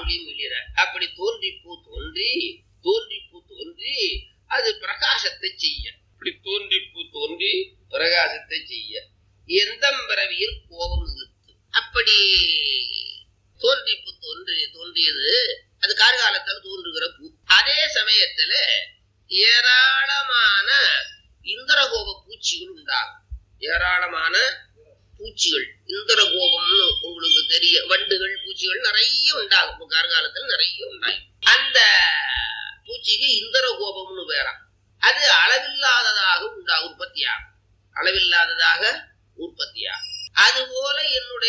ஒளி மிளிர அப்படி தோன்றி பூ தோன்றி தோன்றி பூ தோன்றி அது பிரகாசத்தை செய்ய இப்படி தோன்றி பூ தோன்றி பிரகாசத்தை செய்ய எந்த பிறவியில் கோபம் நிறுத்து அப்படி தோன்றி பூ தோன்றி தோன்றியது அது கார்காலத்தில் தோன்றுகிற பூ அதே சமயத்துல ஏராளமான இந்திரகோப பூச்சிகள் உண்டாகும் ஏராளமான பூச்சிகள் இந்திரகோபம்னு உங்களுக்கு தெரிய வண்டுகள் பூச்சிகள் நிறைய உண்டாகும் இப்ப கார்காலத்தில் நிறைய உண்டாகும் அந்த பூச்சிக்கு இந்திரகோபம்னு பேராம் அது அளவில்லாததாக உண்டாகும் உற்பத்தியாகும் அளவில்லாததாக உற்பத்தியாகும் அதுபோல என்னுடைய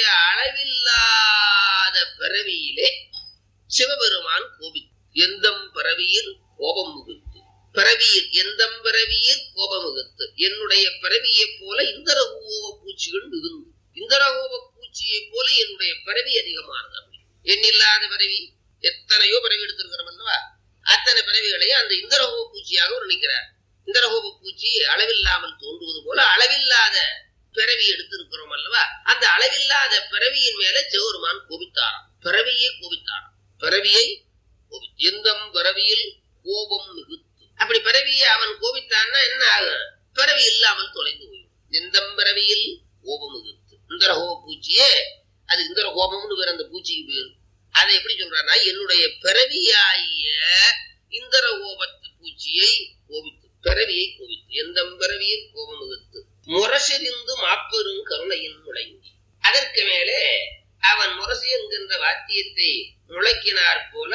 அளவில்லாத பிறவியிலே சிவபெருமான் கோபி எந்தம் பிறவியில் கோபம் முகுத்து பிறவியில் எந்தம் பிறவியில் கோபம் முகுத்து என்னுடைய பிறவியைப் போல இந்திரகோப பூச்சிகள் மிகுந்து இந்திரகோப பூச்சியைப் போல என்னுடைய பிறவி அதிகமானது அப்படி எண்ணில்லாத பிறவி எத்தனையோ பிறவி எடுத்திருக்கிறோம் அல்லவா அத்தனை பிறவிகளையும் அந்த இந்திரகோப பூச்சியாக வர்ணிக்கிறார் இந்திரகோப பூச்சி அளவில்லாமல் தோன்றுவது போல அளவில்லாத பிறவி எடுத்திருக்கிறோம் அல்லவா அந்த அளவில்லாத பிறவியின் மேல சிவருமான் கோபித்தாராம் பிறவியை கோபித்தாராம் பிறவியை கோபி எந்தம் பிறவியில் கோபம் மிகுத்து அப்படி பிறவியை அவன் கோபித்தான்னா என்ன ஆகும் பிறவி இல்லாமல் தொலைந்து போயிடும் எந்தம் பிறவியில் கோபம் மிகுத்து இந்திரகோப பூச்சியே அது இந்திர கோபம்னு பேர் அந்த பூச்சிக்கு பேரு அதை எப்படி சொல்றாருன்னா என்னுடைய பிறவியாகிய இந்திர கோபத்து பூச்சியை கோபித்து பிறவியை கோபித்து எந்த பிறவியில் கோபம் மிகுத்து முரசெறிந்து மாப்பெரும் கருணையின் முழங்கி அதற்கு மேலே அவன் முரசு என்கின்ற வாத்தியத்தை முழக்கினார் போல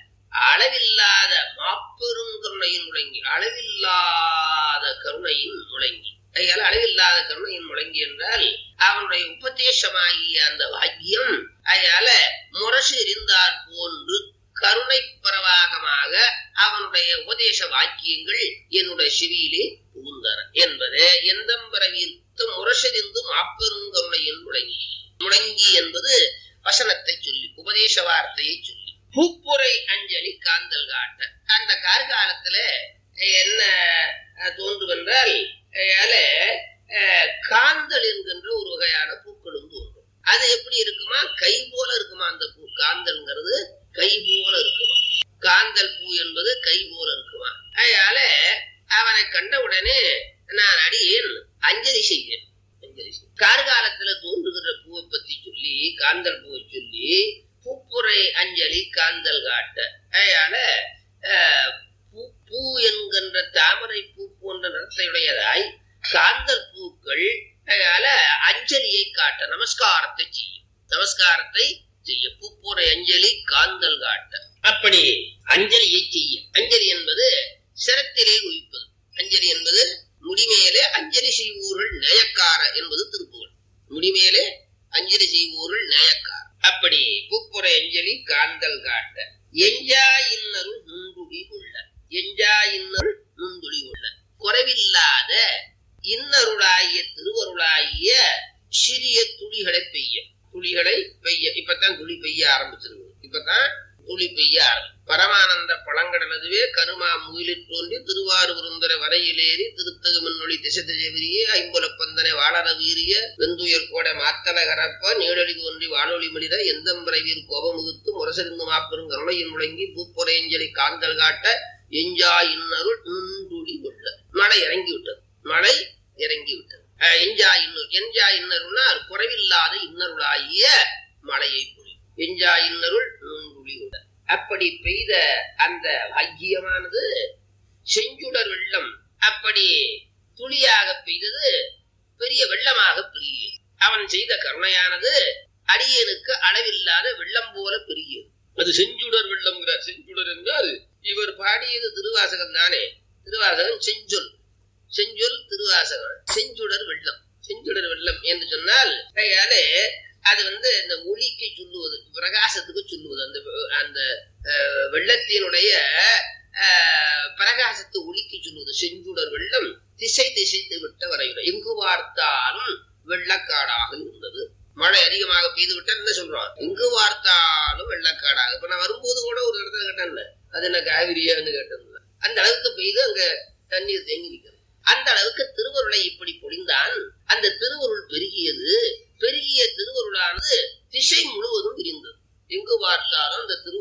அளவில்லாத மாப்பெரும் கருணையின் முழங்கி அளவில்லாத கருணையின் முழங்கி அதனால அளவில்லாத கருணையின் முழங்கி என்றால் அவனுடைய உபதேசமாகிய அந்த வாக்கியம் அதனால முரசு எறிந்தார் போன்று கருணை பிரவாகமாக அவனுடைய உபதேச வாக்கியங்கள் என்னுடைய செவியிலே புகுந்தன என்பது எந்த பிறவியில் முரசறிந்து மாப்பெருங்கருணையின் முழங்கி முழங்கி என்பது வசனத்தை சொல்லி உபதேச வார்த்தையை சொல்லி பூப்புரை அஞ்சலி காந்தல் காட்ட அந்த கார்காலத்துல என்ன தோன்றுவென்றால் காந்தல் என்கின்ற ஒரு வகையான பூக்களும் தோன்றும் அது எப்படி இருக்குமா கை போல இருக்குமா அந்த பூ காந்தல்ங்கிறது கை போல இருக்குமா காந்தல் பூ என்பது கை போல இருக்குமா அதனால அவனை கண்ட உடனே நான் அடியேன் அஞ்சலி செய்வேன் அஞ்சலி செய்வேன் கார்காலத்துல தோன்றுகிற பூவை பத்தி சொல்லி காந்தல் பூவை சொல்லி பூப்புரை அஞ்சலி காந்தல் காட்ட அதனால பூ பூ என்கின்ற தாமரை பூ போன்ற நிறத்தையுடையதாய் காந்தல் பூக்கள் அதனால அஞ்சலியை காட்ட நமஸ்காரத்தை செய்யும் நமஸ்காரத்தை செய்ய பூப்புரை அஞ்சலி காந்தல் காட்ட அப்படி அஞ்சலியை செய்ய அஞ்சலி என்பது சிரத்திலே குவிப்பது அஞ்சலி என்பது முடிமேலே அஞ்சலி செய்வோர்கள் நேயக்கார என்பது திருப்புகள் முடிமேலே அஞ்சலி செய்வோர்கள் நேயக்கார அப்படி பூப்புரை அஞ்சலி காந்தல் காட்ட எஞ்சா இன்னருள் நுண்டுடி உள்ள எஞ்சா இன்னருள் நுண்டுடி உள்ள குறைவில்லாத இன்னருளாகிய திருவருளாகிய சிறிய துளிகளை பெய்ய துளிகளை பெய்ய இப்பதான் துளி பெய்ய ஆரம்பிச்சிருக்கு இப்பதான் துளி பெய்ய ஆரம்பி பரமானந்த பழங்கடலதுவே கருமா முகிலில் தோன்றி திருவாரூருந்தர வரையிலேறி திருத்தகு மின்னொளி திசை திசைவிரிய ஐம்புல பந்தனை வாழற வீரிய வெந்துயர் கோட மாத்தல கரப்ப நீடொலி தோன்றி வானொலி மனித எந்தம்பிறவியில் கோபமுகுத்து முரசறிந்து மாப்பெரும் கருணையின் முழங்கி பூப்புரையஞ்சலி காந்தல் காட்ட எஞ்சா இன்னருள் நுண்டுளி உள்ள மழை இறங்கி விட்டது மழை இறங்கி விட்டது எஞ்சா இன்னொரு எஞ்சா இன்னருள்னா குறைவில்லாத இன்னருளாகிய மழையை பொழி எஞ்சா இன்னருள் நுண்டுளி உள்ள அப்படி பெய்த அந்த பாக்கியமானது செஞ்சுடர் வெள்ளம் அப்படி துளியாக பெய்தது பெரிய வெள்ளமாக பெருகியது அவன் செய்த கருணையானது அடியனுக்கு அளவில்லாத வெள்ளம் போல பெருகியது அது செஞ்சுடர் வெள்ளம் செஞ்சுடர் என்றால் இவர் பாடியது திருவாசகம் தானே திருவாசகம் செஞ்சொல் செஞ்சொல் திருவாசகம் செஞ்சுடர் வெள்ளம் செஞ்சுடர் வெள்ளம் என்று சொன்னால் கையாலே அது வந்து இந்த ஒளிக்கு சொல்லுவது பிரகாசத்துக்கு சொல்லுவது அந்த அந்த வெள்ளத்தினுடைய பிரகாசத்து ஒளிக்கு சொல்லுவது செஞ்சுடர் வெள்ளம் திசை திசைத்து விட்ட வரையுடன் எங்கு பார்த்தாலும் வெள்ளக்காடாக இருந்தது மழை அதிகமாக பெய்து விட்டால் என்ன சொல்றோம் எங்கு பார்த்தாலும் வெள்ளக்காடாக இப்ப நான் வரும்போது கூட ஒரு இடத்துல கேட்டேன்ல அது என்ன காவிரியான்னு கேட்டேன்ல அந்த அளவுக்கு பெய்து அங்க தண்ணீர் தேங்கி நிற்கிறது அந்த அளவுக்கு திருவருளை இப்படி பொழிந்தான் அந்த திருவருள் பெருகியது பெருகிய திருவருளானது திசை முழுவதும் விரிந்தது எங்கு பார்த்தாலும் அந்த திரு